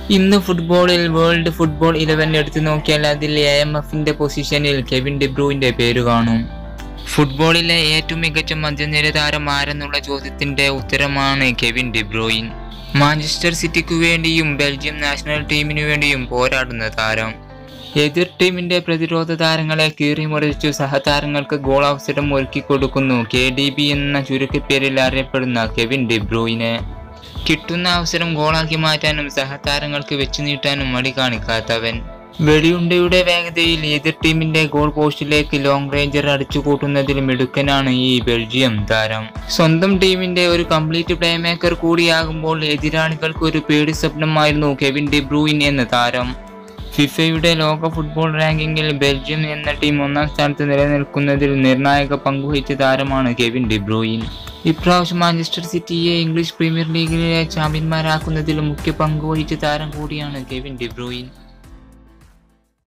ഇന്ന് ഫുട്ബോളിൽ world football Eleven എടുത്തു നോക്കിയാൽ അതിൽ എ എം എഫിന്റെ പൊസിഷനിൽ കെവിൻ ഡിബ്രൂവിന്റെ പേര് കാണും ഫുട്ബോളിലെ ഏറ്റവും മികച്ച മധ്യനിര താരം ആരെന്നുള്ള ചോദ്യത്തിന്റെ ഉത്തരമാണ് കെവിൻ ഡിബ്രോയിൻ മാഞ്ചസ്റ്റർ സിറ്റിക്കു വേണ്ടിയും ബെൽജിയം നാഷണൽ ടീമിനു വേണ്ടിയും പോരാടുന്ന താരം എതിർ ടീമിന്റെ പ്രതിരോധ താരങ്ങളെ കീറിമുറിച്ചു സഹതാരങ്ങൾക്ക് ഗോൾ അവസരം ഒരുക്കി കൊടുക്കുന്നു കെ ഡി ബി എന്ന ചുരുക്കപ്പേരിൽ അറിയപ്പെടുന്ന കെവിൻ ഡിബ്രൂയിനെ കിട്ടുന്ന അവസരം ഗോളാക്കി മാറ്റാനും സഹതാരങ്ങൾക്ക് വെച്ചു നീട്ടാനും മടി കാണിക്കാത്തവൻ വെടിയുണ്ടയുടെ വേഗതയിൽ എതിർ ടീമിന്റെ ഗോൾ പോസ്റ്റിലേക്ക് ലോങ് റേഞ്ചർ അടിച്ചു കൂട്ടുന്നതിൽ മിടുക്കനാണ് ഈ ബെൽജിയം താരം സ്വന്തം ടീമിന്റെ ഒരു കംപ്ലീറ്റ് പ്ലേ മേക്കർ കൂടിയാകുമ്പോൾ എതിരാളികൾക്ക് ഒരു പേടി സ്വപ്നമായിരുന്നു കെവിൻ ഡിബ്രൂയിൻ എന്ന താരം ഫിഫയുടെ ലോക ഫുട്ബോൾ റാങ്കിങ്ങിൽ ബെൽജിയം എന്ന ടീം ഒന്നാം സ്ഥാനത്ത് നിലനിൽക്കുന്നതിൽ നിർണായക പങ്കുവഹിച്ച താരമാണ് കെവിൻ ഡിബ്രൂയിൻ ഇപ്രാവശ്യം മാഞ്ചസ്റ്റർ സിറ്റിയെ ഇംഗ്ലീഷ് പ്രീമിയർ ലീഗിലെ ചാമ്പ്യന്മാരാക്കുന്നതിൽ മുഖ്യ പങ്കുവഹിച്ച താരം കൂടിയാണ് കെവിൻ ഡിബ്രൂയിൻ